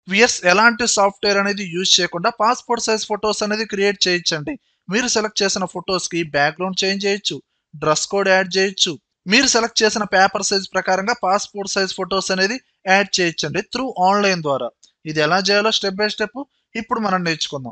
VS ఎలాంటి software అనేది use చేయకుండా పాస్పోర్ట్ సైజ్ ఫొటోస్ అనేది క్రియేట్ చేయొచ్చండి మీరు సెలెక్ట్ చేసిన ఫొటోస్ కి బ్యాక్గ్రౌండ్ చేంజ్ చేయొచ్చు డ్రెస్ కోడ్ యాడ్ చేయొచ్చు మీరు సెలెక్ట్ చేసిన పేపర్ సైజ్ ప్రకారంగా పాస్పోర్ట్ సైజ్ ఫొటోస్ అనేది యాడ్ చేయొచ్చండి త్రూ ఆన్లైన్ ద్వారా ఇది ఎలా చేయాలో స్టెప్ బై స్టెప్ ఇప్పుడు మనం నేర్చుకుందాం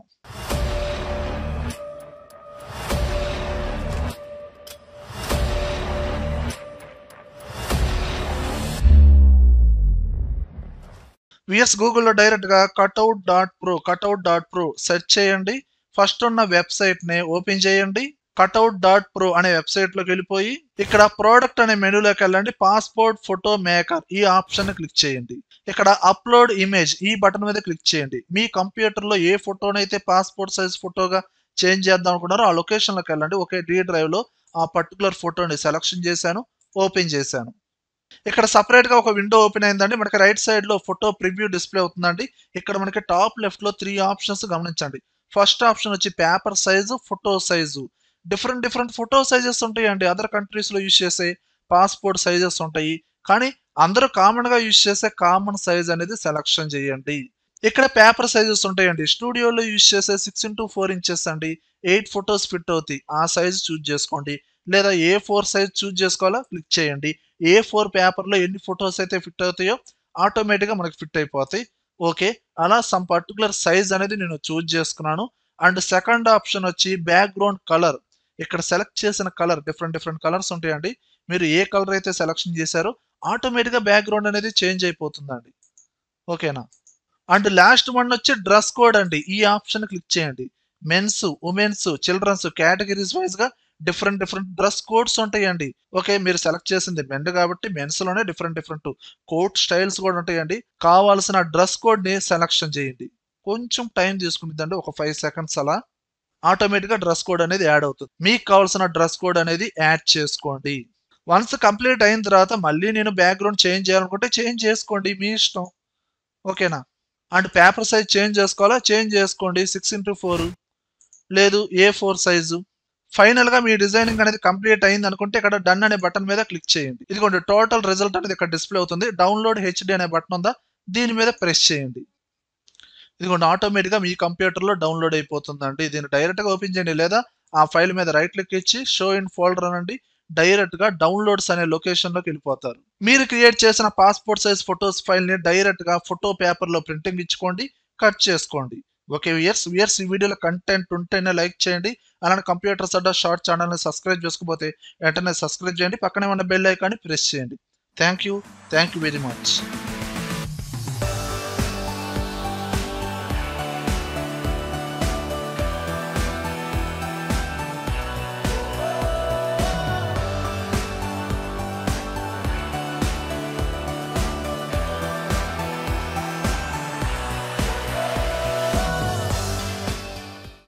విఎస్ గూగుల్లో డైరెక్ట్గా cutout dot pro cutout dot pro search చేయండి ఫస్ట్ ఉన్న వెబ్సైట్ని ఓపెన్ చేయండి కట్అవుట్ డాట్ ప్రో అనే వెబ్సైట్లోకి వెళ్ళిపోయి ఇక్కడ ప్రోడక్ట్ అనే మెనూలోకి వెళ్ళండి పాస్పోర్ట్ ఫోటో మేకర్ ఈ ఆప్షన్ క్లిక్ చేయండి ఇక్కడ అప్లోడ్ ఇమేజ్ ఈ బటన్ మీద క్లిక్ చేయండి మీ కంప్యూటర్లో ఏ ఫోటోనైతే పాస్పోర్ట్ సైజ్ ఫోటోగా చేంజ్ చేద్దాం అనుకున్నారో ఆ లొకేషన్లోకి వెళ్ళండి ఒకే డి డ్రైవ్లో ఆ పర్టికులర్ ఫోటోని సెలెక్షన్ చేశాను ఓపెన్ చేశాను ఇక్కడ సపరేట్ గా ఒక విండో ఓపెన్ అయిందండి మనకి రైట్ సైడ్ లో ఫోటో ప్రివ్యూ డిస్ప్లే అవుతుందండి ఇక్కడ మనకి టాప్ లెఫ్ట్ లో త్రీ ఆప్షన్స్ గమనించండి ఫస్ట్ ఆప్షన్ వచ్చి paper size photo size different different photo sizes ఉంటాయండి అదర్ కంట్రీస్ లో యూజ్ చేసే పాస్పోర్ట్ సైజెస్ ఉంటాయి కానీ అందరూ కామన్ గా యూజ్ చేసే కామన్ సైజ్ అనేది సెలక్షన్ చేయండి ఇక్కడ పేపర్ సైజెస్ ఉంటాయండి స్టూడియోలో యూజ్ చేసే సిక్స్ ఇంటూ ఫోర్ ఇంచెస్ అండి ఎయిట్ ఫొటోస్ ఫిట్ అవుతాయి ఆ సైజ్ చూజ్ చేసుకోండి లేదా ఏ ఫోర్ సైజ్ చూజ్ చేసుకోవాలో క్లిక్ చేయండి ఏ ఫోర్ పేపర్లో ఎన్ని ఫొటోస్ అయితే ఫిట్ అవుతాయో ఆటోమేటిక్గా మనకి ఫిట్ అయిపోతాయి ఓకే అలా సమ్ పర్టికులర్ సైజ్ అనేది నేను చూజ్ చేసుకున్నాను అండ్ సెకండ్ ఆప్షన్ వచ్చి బ్యాక్గ్రౌండ్ కలర్ ఇక్కడ సెలెక్ట్ చేసిన కలర్ డిఫరెంట్ డిఫరెంట్ కలర్స్ ఉంటాయండి మీరు ఏ కలర్ అయితే సెలెక్షన్ చేశారో ఆటోమేటిక్గా బ్యాక్గ్రౌండ్ అనేది చేంజ్ అయిపోతుందండి ఓకేనా అండ్ లాస్ట్ వన్ వచ్చి డ్రెస్ కోడ్ అండి ఈ ఆప్షన్ క్లిక్ చేయండి mens womens childrens categories wise గా డిఫరెంట్ డిఫరెంట్ డ్రెస్ కోడ్స్ ఉంటాయండి ఓకే మీరు సెలెక్ట్ చేసింది మెన్ కాబట్టి మెన్స్ లోనే డిఫరెంట్ డిఫరెంట్ కోట్ స్టైల్స్ కూడా ఉంటాయండి కావాల్సిన డ్రెస్ కోడ్ ని సెలెక్షన్ చేయండి కొంచెం టైం తీసుకుంటుందండి ఒక ఫైవ్ సెకండ్స్ అలా ఆటోమేటిక్ గా డ్రెస్ కోడ్ అనేది యాడ్ అవుతుంది మీకు కావాల్సిన డ్రెస్ కోడ్ అనేది యాడ్ చేసుకోండి వన్స్ కంప్లీట్ అయిన తర్వాత మళ్ళీ నేను బ్యాక్గ్రౌండ్ చేంజ్ చేయాలనుకుంటే చేంజ్ చేసుకోండి మీ ఇష్టం ఓకేనా అండ్ పేపర్ సైజ్ చేంజ్ చేసుకోవాలా చేంజ్ చేసుకోండి సిక్స్ ఇంటూ ఫోర్ లేదు ఏ ఫోర్ సైజు ఫైనల్ గా మీ డిజైనింగ్ అనేది కంప్లీట్ అయింది అనుకుంటే ఇక్కడ డన్ అనే బటన్ మీద క్లిక్ చేయండి ఇదిగోండి టోటల్ రిజల్ట్ అనేది ఇక్కడ డిస్ప్లే అవుతుంది డౌన్లోడ్ హెచ్డి అనే బటన్ ఉందా దీని మీద ప్రెస్ చేయండి ఇదిగోండి ఆటోమేటిక్ గా మీ కంప్యూటర్ లో డౌన్లోడ్ అయిపోతుందండి దీన్ని డైరెక్ట్ గా ఓపెన్ చేయండి లేదా ఆ ఫైల్ మీద రైట్ క్లిక్ ఇచ్చి షో ఇన్ ఫోల్డర్ అనండి డైరెక్ట్ గా డౌన్లోడ్స్ అనే లొకేషన్ లోకి వెళ్ళిపోతారు మీరు క్రియేట్ చేసిన పాస్పోర్ట్ సైజ్ ఫొటోస్ ఫైల్ ని డైరెక్ట్ గా ఫోటో పేపర్ లో ప్రింటింగ్ ఇచ్చుకోండి కట్ చేసుకోండి ఓకే వియర్స్ వియర్స్ ఈ వీడియోలో కంటెంట్ ఉంటేనే లైక్ చేయండి అలానే కంప్యూటర్స్ అడ్డా షార్ట్ ఛానల్ని సబ్స్క్రైబ్ చేసుకోకపోతే వెంటనే సబ్స్క్రైబ్ చేయండి పక్కనే ఉన్న బెల్ ఐకాన్ని ప్రెస్ చేయండి thank you thank you very much